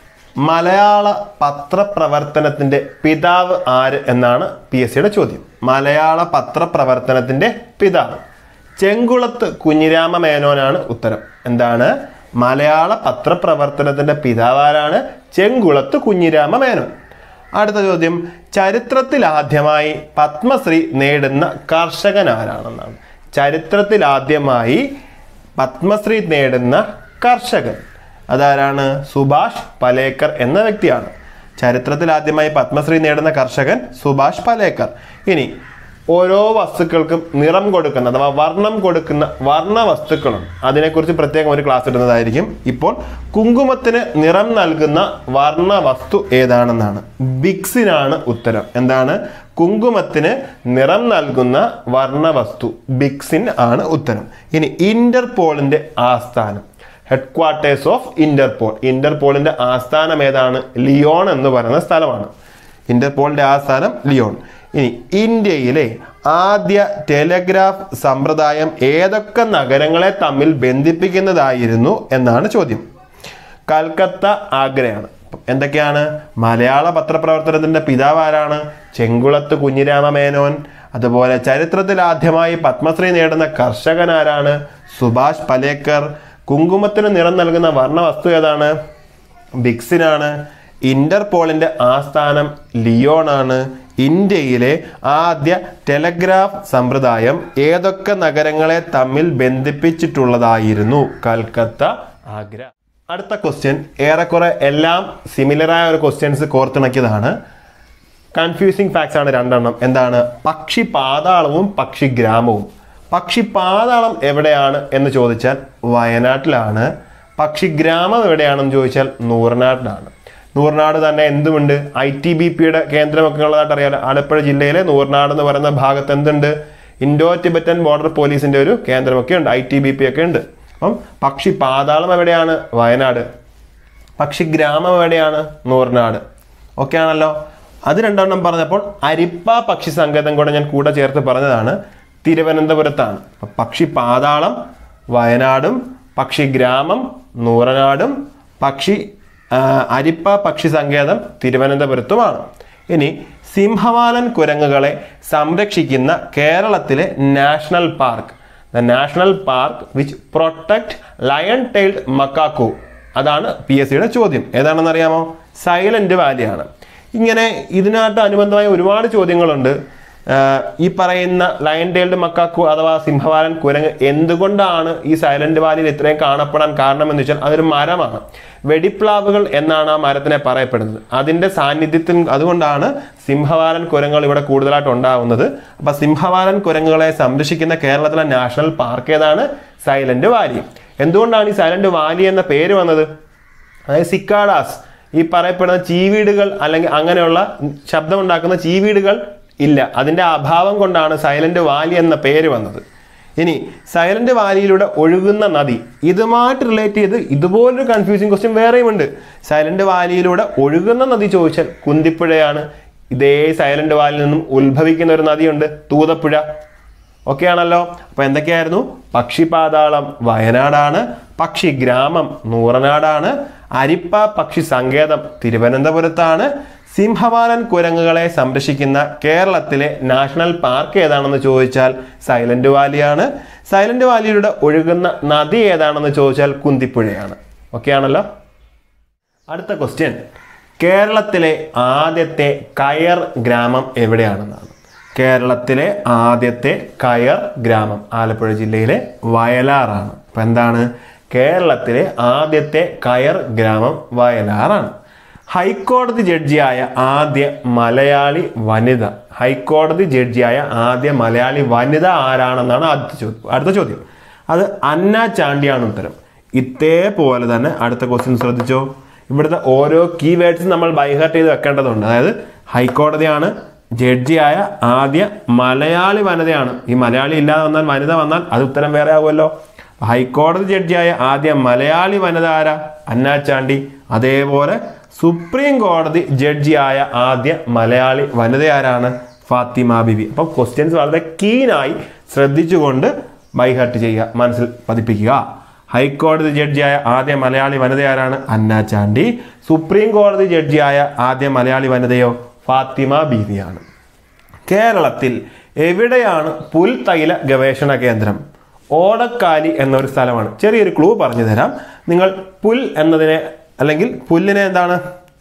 മലയാള പത്രപ്രവർത്തനത്തിന്റെ പിതാവ് ആര് എന്നാണ് പി എസ് സിയുടെ ചോദ്യം മലയാള പത്രപ്രവർത്തനത്തിന്റെ പിതാവ് ചെങ്കുളത്ത് കുഞ്ഞിരാമ മേനോനാണ് ഉത്തരം എന്താണ് മലയാള പത്രപ്രവർത്തനത്തിന്റെ പിതാവ് ആരാണ് ചെങ്കുളത്ത് കുഞ്ഞിരാമ മേനോൻ അടുത്ത ചോദ്യം ചരിത്രത്തിൽ ആദ്യമായി പത്മശ്രീ നേടുന്ന കർഷകൻ ആരാണെന്നാണ് ചരിത്രത്തിൽ ആദ്യമായി പത്മശ്രീ നേടുന്ന കർഷകൻ അതാരാണ് സുഭാഷ് പലേക്കർ എന്ന വ്യക്തിയാണ് ചരിത്രത്തിൽ ആദ്യമായി പത്മശ്രീ നേടുന്ന കർഷകൻ സുഭാഷ് പലേക്കർ ഇനി ഓരോ വസ്തുക്കൾക്കും നിറം കൊടുക്കുന്ന അഥവാ വർണ്ണം കൊടുക്കുന്ന വർണ്ണ വസ്തുക്കളും അതിനെക്കുറിച്ച് പ്രത്യേകം ഒരു ക്ലാസ് ഇടുന്നതായിരിക്കും ഇപ്പോൾ കുങ്കുമത്തിന് നിറം നൽകുന്ന വർണ്ണ വസ്തു ഏതാണെന്നാണ് ബിക്സിനാണ് ഉത്തരം എന്താണ് കുങ്കുമത്തിന് നിറം നൽകുന്ന വർണ്ണ വസ്തു ബിക്സിൻ ആണ് ഉത്തരം ഇനി ഇന്റർപോളിന്റെ ആസ്ഥാനം ഹെഡ് ക്വാർട്ടേഴ്സ് ഓഫ് ഇന്റർപോൾ ഇന്റർപോളിന്റെ ആസ്ഥാനം ഏതാണ് ലിയോൺ എന്ന് പറയുന്ന സ്ഥലമാണ് ഇന്റർപോളിന്റെ ആസ്ഥാനം ലിയോൺ ഇനി ഇന്ത്യയിലെ ആദ്യ ടെലഗ്രാഫ് സമ്പ്രദായം ഏതൊക്കെ നഗരങ്ങളെ തമ്മിൽ ബന്ധിപ്പിക്കുന്നതായിരുന്നു എന്നാണ് ചോദ്യം കൽക്കത്ത ആഗ്രയാണ് എന്തൊക്കെയാണ് മലയാള പത്രപ്രവർത്തനത്തിന്റെ പിതാവ് ആരാണ് ചെങ്കുളത്ത് കുഞ്ഞിരാമ മേനോൻ അതുപോലെ ചരിത്രത്തിൽ ആദ്യമായി പത്മശ്രീ നേടുന്ന കർഷകൻ ആരാണ് സുഭാഷ് പലേക്കർ കുങ്കുമത്തിന് നിറം നൽകുന്ന വർണ്ണ വസ്തു ഏതാണ് ബിക്സിനാണ് ഇന്റർപോളിന്റെ ആസ്ഥാനം ലിയോണാണ് ഇന്ത്യയിലെ ആദ്യ ടെലഗ്രാഫ് സമ്പ്രദായം ഏതൊക്കെ നഗരങ്ങളെ തമ്മിൽ ബന്ധിപ്പിച്ചിട്ടുള്ളതായിരുന്നു കൽക്കത്ത ആഗ്ര അടുത്ത ക്വസ്റ്റ്യൻ ഏറെക്കുറെ എല്ലാം സിമിലറായ ഒരു ക്വസ്റ്റ്യൻസ് കോർത്തിണക്കിയതാണ് കൺഫ്യൂസിങ് ഫാക്ട്സ് ആണ് രണ്ടെണ്ണം എന്താണ് പക്ഷി പാതാളവും പക്ഷി ഗ്രാമവും പക്ഷി പാതാളം എവിടെയാണ് എന്ന് ചോദിച്ചാൽ വയനാട്ടിലാണ് പക്ഷി ഗ്രാമം എവിടെയാണെന്ന് ചോദിച്ചാൽ നൂറിനാട്ടിലാണ് നൂറിനാട് തന്നെ എന്തുമുണ്ട് ഐ ടി ബി പിയുടെ കേന്ദ്രമൊക്കെ ഉള്ളതായിട്ട് അറിയാലോ ആലപ്പുഴ ജില്ലയിലെ നൂറിനാട് എന്ന് പറയുന്ന ഭാഗത്ത് എന്തുണ്ട് ഇൻഡോ ടിബറ്റൻ ബോർഡർ പോലീസിന്റെ ഒരു കേന്ദ്രമൊക്കെ ഉണ്ട് ഐ ടി ബി പി ഒക്കെ ഉണ്ട് അപ്പം പക്ഷി പാതാളം എവിടെയാണ് വയനാട് പക്ഷി ഗ്രാമം എവിടെയാണ് നൂറിനാട് ഓക്കെ ആണല്ലോ അത് രണ്ടെണ്ണം പറഞ്ഞപ്പോൾ അരിപ്പ പക്ഷി സങ്കേതം കൂടെ ഞാൻ കൂടെ ചേർത്ത് പറഞ്ഞതാണ് തിരുവനന്തപുരത്താണ് അപ്പൊ പക്ഷി പാതാളം വയനാടും പക്ഷി ഗ്രാമം നൂറനാടും പക്ഷി ആ, അരിപ്പ പക്ഷി സങ്കേതം തിരുവനന്തപുരത്തുമാണ് ഇനി സിംഹവാലൻ കുരങ്ങുകളെ സംരക്ഷിക്കുന്ന കേരളത്തിലെ national park the national park which protect lion tailed macaque അതാണ് പി എസ് സിയുടെ ചോദ്യം ഏതാണെന്ന് അറിയാമോ സൈലന്റ് വാലിയാണ് ഇങ്ങനെ ഇതിനായിട്ട് അനുബന്ധമായ ഒരുപാട് ചോദ്യങ്ങളുണ്ട് ആഹ് ഈ പറയുന്ന ലയൺ ടൈൽഡ് മക്കാക്കു അഥവാ സിംഹവാലൻ കുരങ്ങ് എന്തുകൊണ്ടാണ് ഈ സൈലന്റ് വാലിയിൽ ഇത്രയും കാണപ്പെടാൻ കാരണം എന്ന് വെച്ചാൽ അതൊരു മരമാണ് വെടിപ്ലാവുകൾ എന്നാണ് ആ മരത്തിനെ പറയപ്പെടുന്നത് അതിന്റെ സാന്നിധ്യത്തിൽ അതുകൊണ്ടാണ് സിംഹവാലൻ കുരങ്ങുകൾ ഇവിടെ കൂടുതലായിട്ട് ഉണ്ടാവുന്നത് അപ്പൊ സിംഹവാലൻ കുരങ്ങുകളെ സംരക്ഷിക്കുന്ന കേരളത്തിലെ നാഷണൽ പാർക്ക് ഏതാണ് സൈലന്റ് വാലി എന്തുകൊണ്ടാണ് ഈ സൈലന്റ് വാലി എന്ന പേര് വന്നത് അതായത് സിക്കാഡാസ് ഈ പറയപ്പെടുന്ന ചീവീടുകൾ അല്ലെങ്കിൽ അങ്ങനെയുള്ള ശബ്ദമുണ്ടാക്കുന്ന ചീവീടുകൾ ഇല്ല അതിൻ്റെ അഭാവം കൊണ്ടാണ് സൈലന്റ് വാലി എന്ന പേര് വന്നത് ഇനി സൈലന്റ് വാലിയിലൂടെ ഒഴുകുന്ന നദി ഇതുമായിട്ട് റിലേറ്റ് ചെയ്ത് ഇതുപോലൊരു കൺഫ്യൂസിങ് ക്വസ്റ്റ്യൻ വേറെയും ഉണ്ട് സൈലന്റ് വാലിയിലൂടെ ഒഴുകുന്ന നദി ചോദിച്ചാൽ കുന്തിപ്പുഴയാണ് ഇതേ സൈലന്റ് വാലിയിൽ നിന്നും ഉത്ഭവിക്കുന്ന ഒരു നദിയുണ്ട് തൂതപ്പുഴ ഓക്കെ ആണല്ലോ അപ്പൊ എന്തൊക്കെയായിരുന്നു പക്ഷിപാതാളം വയനാടാണ് പക്ഷി ഗ്രാമം നൂറനാടാണ് അരിപ്പ പക്ഷി സങ്കേതം തിരുവനന്തപുരത്താണ് സിംഹവാലൻ കുരങ്ങുകളെ സംരക്ഷിക്കുന്ന കേരളത്തിലെ നാഷണൽ പാർക്ക് ഏതാണെന്ന് ചോദിച്ചാൽ സൈലന്റ് വാലിയാണ് സൈലന്റ് വാലിയിലൂടെ ഒഴുകുന്ന നദി ഏതാണെന്ന് ചോദിച്ചാൽ കുന്തിപ്പുഴയാണ് ഓക്കെ ആണല്ലോ അടുത്ത ക്വസ്റ്റ്യൻ കേരളത്തിലെ ആദ്യത്തെ കയർ ഗ്രാമം എവിടെയാണെന്നാണ് കേരളത്തിലെ ആദ്യത്തെ കയർ ഗ്രാമം ആലപ്പുഴ ജില്ലയിലെ വയലാറാണ് അപ്പം എന്താണ് കേരളത്തിലെ ആദ്യത്തെ കയർ ഗ്രാമം വയലാറാണ് ഹൈക്കോടതി ജഡ്ജിയായ ആദ്യ മലയാളി വനിത ഹൈക്കോടതി ജഡ്ജിയായ ആദ്യ മലയാളി വനിത ആരാണെന്നാണ് ആദ്യത്തെ ചോദ്യം അടുത്ത ചോദ്യം അത് അന്ന ചാണ്ടിയാണ് ഉത്തരം ഇതേപോലെ തന്നെ അടുത്ത ക്വസ്റ്റ്യൻ ശ്രദ്ധിച്ചോ ഇവിടുത്തെ ഓരോ കീ വേർഡ്സും നമ്മൾ ബൈഹർട്ട് ചെയ്ത് വെക്കേണ്ടതുണ്ട് അതായത് ഹൈക്കോടതിയാണ് ജഡ്ജിയായ ആദ്യ മലയാളി വനിതയാണ് ഈ മലയാളി ഇല്ലാതെ വന്നാൽ വനിത വന്നാൽ അത് ഉത്തരം വേറെ ആകുമല്ലോ ഹൈക്കോടതി ജഡ്ജിയായ ആദ്യ മലയാളി വനിത ആരാ അന്ന ചാണ്ടി അതേപോലെ സുപ്രീം കോടതി ജഡ്ജിയായ ആദ്യ മലയാളി വനിത ആരാണ് ഫാത്തിമ ബിബി അപ്പം ക്വസ്റ്റ്യൻസ് വളരെ കീനായി ശ്രദ്ധിച്ചുകൊണ്ട് ബൈഹർട്ട് ചെയ്യുക മനസ്സിൽ പതിപ്പിക്കുക ഹൈക്കോടതി ജഡ്ജിയായ ആദ്യ മലയാളി വനിത ആരാണ് അന്ന ചാണ്ടി സുപ്രീം കോടതി ജഡ്ജിയായ ആദ്യ മലയാളി വനിതയോ ഫാത്തിമ ബീവിയാണ് കേരളത്തിൽ എവിടെയാണ് പുൽത്തൈല ഗവേഷണ കേന്ദ്രം ഓടക്കാലി എന്നൊരു സ്ഥലമാണ് ചെറിയൊരു ക്ലൂ പറഞ്ഞു തരാം നിങ്ങൾ പുൽ എന്നതിനെ അല്ലെങ്കിൽ പുല്ലിനെ എന്താണ്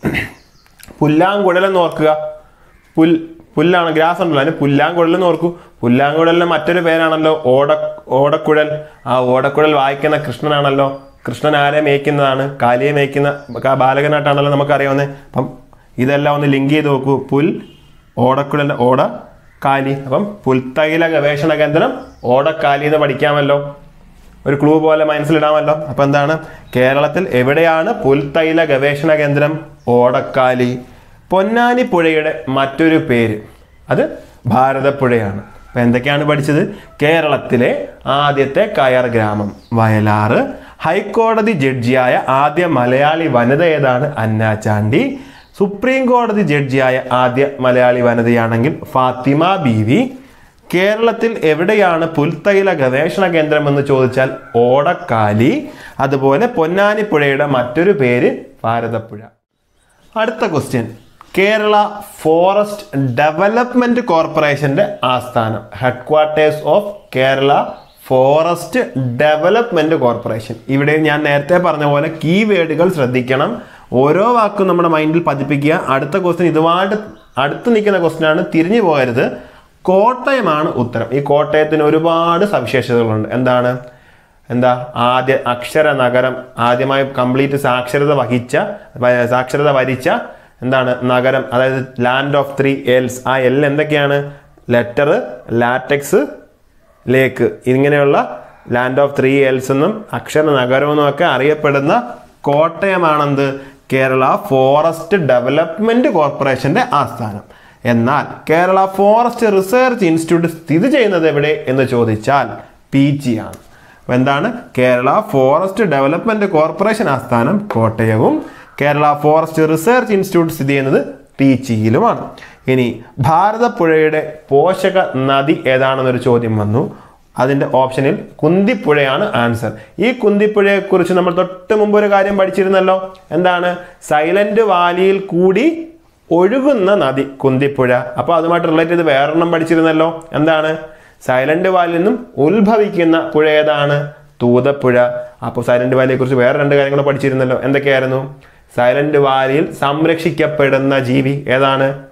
പുല്ലാങ്കുഴലെന്ന് ഓർക്കുക പുൽ പുല്ലാണ് ഗ്രാസ് ഉണ്ടല്ലോ അതിന് പുല്ലാങ്കുഴലെന്ന് ഓർക്കൂ പുല്ലാങ്കുഴലിന്റെ മറ്റൊരു പേരാണല്ലോ ഓട ഓടക്കുഴൽ ആ ഓടക്കുഴൽ വായിക്കുന്ന കൃഷ്ണനാണല്ലോ കൃഷ്ണൻ ആരെ മേയ്ക്കുന്നതാണ് കാലിയെ മേയ്ക്കുന്ന ക- ബാലകനായിട്ടാണല്ലോ നമുക്കറിയാവുന്നത് അപ്പം ഇതെല്ലാം ഒന്ന് ലിങ്ക് ചെയ്ത് നോക്കൂ പുൽ ഓടക്കുഴലിന്റെ ഓട കാലി അപ്പം പുൽത്തൈല ഗവേഷണ കേന്ദ്രം ഓടക്കാലി എന്ന് പഠിക്കാമല്ലോ ഒരു ക്ലൂ പോലെ മനസ്സിലിടാമല്ലോ അപ്പൊ എന്താണ് കേരളത്തിൽ എവിടെയാണ് പുൽത്തൈല ഗവേഷണ കേന്ദ്രം ഓടക്കാലി പൊന്നാനി പുഴയുടെ മറ്റൊരു പേര് അത് ഭാരതപ്പുഴയാണ് അപ്പൊ എന്തൊക്കെയാണ് പഠിച്ചത് കേരളത്തിലെ ആദ്യത്തെ കയർ ഗ്രാമം വയലാറ് ഹൈക്കോടതി ജഡ്ജിയായ ആദ്യ മലയാളി വനിത ഏതാണ് അന്ന ചാണ്ടി സുപ്രീം കോടതി ജഡ്ജിയായ ആദ്യ മലയാളി വനിതയാണെങ്കിൽ ഫാത്തിമ ബീവി കേരളത്തിൽ എവിടെയാണ് പുൽത്തൈല ഗവേഷണ കേന്ദ്രം എന്ന് ചോദിച്ചാൽ ഓടക്കാലി അതുപോലെ പൊന്നാനിപ്പുഴയുടെ മറ്റൊരു പേര് ഭാരതപ്പുഴ അടുത്ത ക്വസ്റ്റ്യൻ കേരള ഫോറസ്റ്റ് ഡെവലപ്മെന്റ് കോർപ്പറേഷന്റെ ആസ്ഥാനം headquarters of Kerala forest development corporation ഇവിടെ ഞാൻ നേരത്തെ പറഞ്ഞ പോലെ കീവേഡുകൾ ശ്രദ്ധിക്കണം ഓരോ വാക്കും നമ്മുടെ മൈൻഡിൽ പതിപ്പിക്കുക അടുത്ത ക്വസ്റ്റ്യൻ ഇതുമായിട്ട് അടുത്ത് നിൽക്കുന്ന ക്വസ്റ്റ്യൻ ആണ് തിരിഞ്ഞു പോകരുത് കോട്ടയമാണ് ഉത്തരം ഈ കോട്ടയത്തിന് ഒരുപാട് സവിശേഷതകളുണ്ട് എന്താണ് എന്താ ആദ്യ അക്ഷര നഗരം ആദ്യമായി കംപ്ലീറ്റ് സാക്ഷരത വഹിച്ച വ- സാക്ഷരത വരിച്ച എന്താണ് നഗരം അതായത് ലാൻഡ് ഓഫ് ത്രീ എൽസ് ആ എൽ എന്തൊക്കെയാണ് ലെറ്റർ ലാറ്റക്സ് ലേക്ക് ഇങ്ങനെയുള്ള ലാൻഡ് ഓഫ് ത്രീ എൽസ് എന്നും അക്ഷര നഗരം എന്നും ഒക്കെ അറിയപ്പെടുന്ന കോട്ടയമാണെന്ത് കേരള ഫോറസ്റ്റ് ഡെവലപ്മെന്റ് കോർപ്പറേഷന്റെ ആസ്ഥാനം എന്നാൽ കേരള ഫോറസ്റ്റ് റിസർച്ച് ഇൻസ്റ്റിറ്റ്യൂട്ട് സ്ഥിതി ചെയ്യുന്നത് എവിടെ എന്ന് ചോദിച്ചാൽ പി ജി ആണ് അപ്പൊ എന്താണ് കേരള ഫോറസ്റ്റ് ഡെവലപ്മെന്റ് കോർപ്പറേഷൻ ആസ്ഥാനം കോട്ടയവും കേരള ഫോറസ്റ്റ് റിസർച്ച് ഇൻസ്റ്റിറ്റ്യൂട്ട് സ്ഥിതി ചെയ്യുന്നത് ടീച്ചിയിലുമാണ് ഇനി ഭാരതപ്പുഴയുടെ പോഷക നദി ഏതാണെന്നൊരു ചോദ്യം വന്നു അതിന്റെ ഓപ്ഷനിൽ കുന്തിപ്പുഴയാണ് ആൻസർ ഈ കുന്തിപ്പുഴയെ കുറിച്ച് നമ്മൾ തൊട്ട് മുമ്പ് ഒരു കാര്യം പഠിച്ചിരുന്നല്ലോ എന്താണ് സൈലന്റ് വാലിയിൽ കൂടി ഒഴുകുന്ന നദി കുന്തിപ്പുഴ അപ്പോൾ അതുമായിട്ട് റിലേറ്റ് ചെയ്ത് വേറൊരെണ്ണം പഠിച്ചിരുന്നല്ലോ എന്താണ് സൈലന്റ് വാലിൽ നിന്നും ഉത്ഭവിക്കുന്ന പുഴ ഏതാണ് തൂതപ്പുഴ അപ്പോൾ സൈലന്റ് വാലിയെ കുറിച്ച് വേറെ രണ്ട് കാര്യങ്ങൾ പഠിച്ചിരുന്നല്ലോ എന്തൊക്കെയായിരുന്നു സൈലന്റ് വാലിയിൽ സംരക്ഷിക്കപ്പെടുന്ന ജീവി ഏതാണ്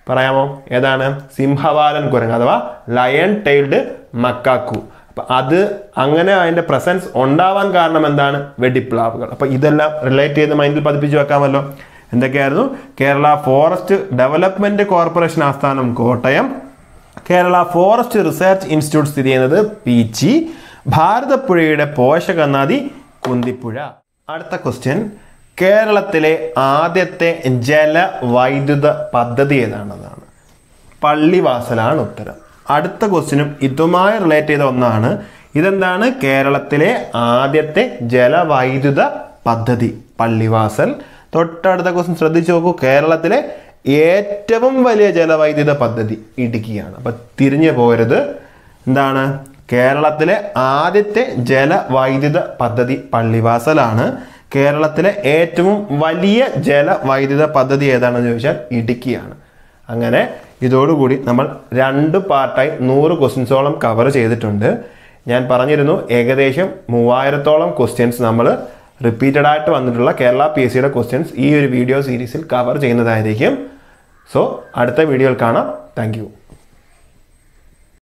പറയാമോ ഏതാണ് സിംഹവാലൻ കുരങ്ങ് അഥവാ ലയൺ ടൈൽഡ് മക്കാക്കു അപ്പൊ അത് അങ്ങനെ അതിന്റെ പ്രസൻസ് ഉണ്ടാവാൻ കാരണം എന്താണ് വെടിപ്ലാവുകൾ അപ്പൊ ഇതെല്ലാം റിലേറ്റ് ചെയ്ത് മൈൻഡിൽ പതിപ്പിച്ച് വെക്കാമല്ലോ എന്തൊക്കെയായിരുന്നു കേരള ഫോറസ്റ്റ് ഡെവലപ്മെന്റ് കോർപ്പറേഷൻ ആസ്ഥാനം Kottayam Kerala forest research institute സ്ഥിതി ചെയ്യുന്നത് പീച്ചി ഭാരതപ്പുഴയുടെ പോഷക നദി കുന്തിപ്പുഴ അടുത്ത ക്വസ്റ്റ്യൻ കേരളത്തിലെ ആദ്യത്തെ ജലവൈദ്യുത പദ്ധതി ഏതാണെന്നാണ് പള്ളിവാസലാണ് ഉത്തരം അടുത്ത ക്വസ്റ്റ്യനും ഇതുമായി റിലേറ്റ് ചെയ്ത ഒന്നാണ് ഇതെന്താണ് കേരളത്തിലെ ആദ്യത്തെ ജലവൈദ്യുത പദ്ധതി പള്ളിവാസൽ തൊട്ടടുത്ത ക്വസ്റ്റ്യൻ ശ്രദ്ധിച്ചു നോക്കൂ കേരളത്തിലെ ഏറ്റവും വലിയ ജലവൈദ്യുത പദ്ധതി ഇടുക്കിയാണ് അപ്പൊ തിരിഞ്ഞു പോരുത് എന്താണ് കേരളത്തിലെ ആദ്യത്തെ ജലവൈദ്യുത പദ്ധതി പള്ളിവാസലാണ് കേരളത്തിലെ ഏറ്റവും വലിയ ജലവൈദ്യുത പദ്ധതി ഏതാണെന്ന് ചോദിച്ചാൽ ഇടുക്കിയാണ് അങ്ങനെ ഇതോടുകൂടി നമ്മൾ രണ്ട് പാർട്ടായി നൂറ് ക്വസ്റ്റ്യൻസോളം കവർ ചെയ്തിട്ടുണ്ട് ഞാൻ പറഞ്ഞിരുന്നു ഏകദേശം മൂവായിരത്തോളം ക്വസ്റ്റ്യൻസ് നമ്മൾ റിപ്പീറ്റഡ് ആയിട്ട് വന്നിട്ടുള്ള കേരള പി എസ് സിയുടെ ക്വസ്റ്റ്യൻസ് ഈ ഒരു വീഡിയോ സീരീസിൽ കവർ ചെയ്യുന്നതായിരിക്കും സോ അടുത്ത വീഡിയോയിൽ കാണാം താങ്ക്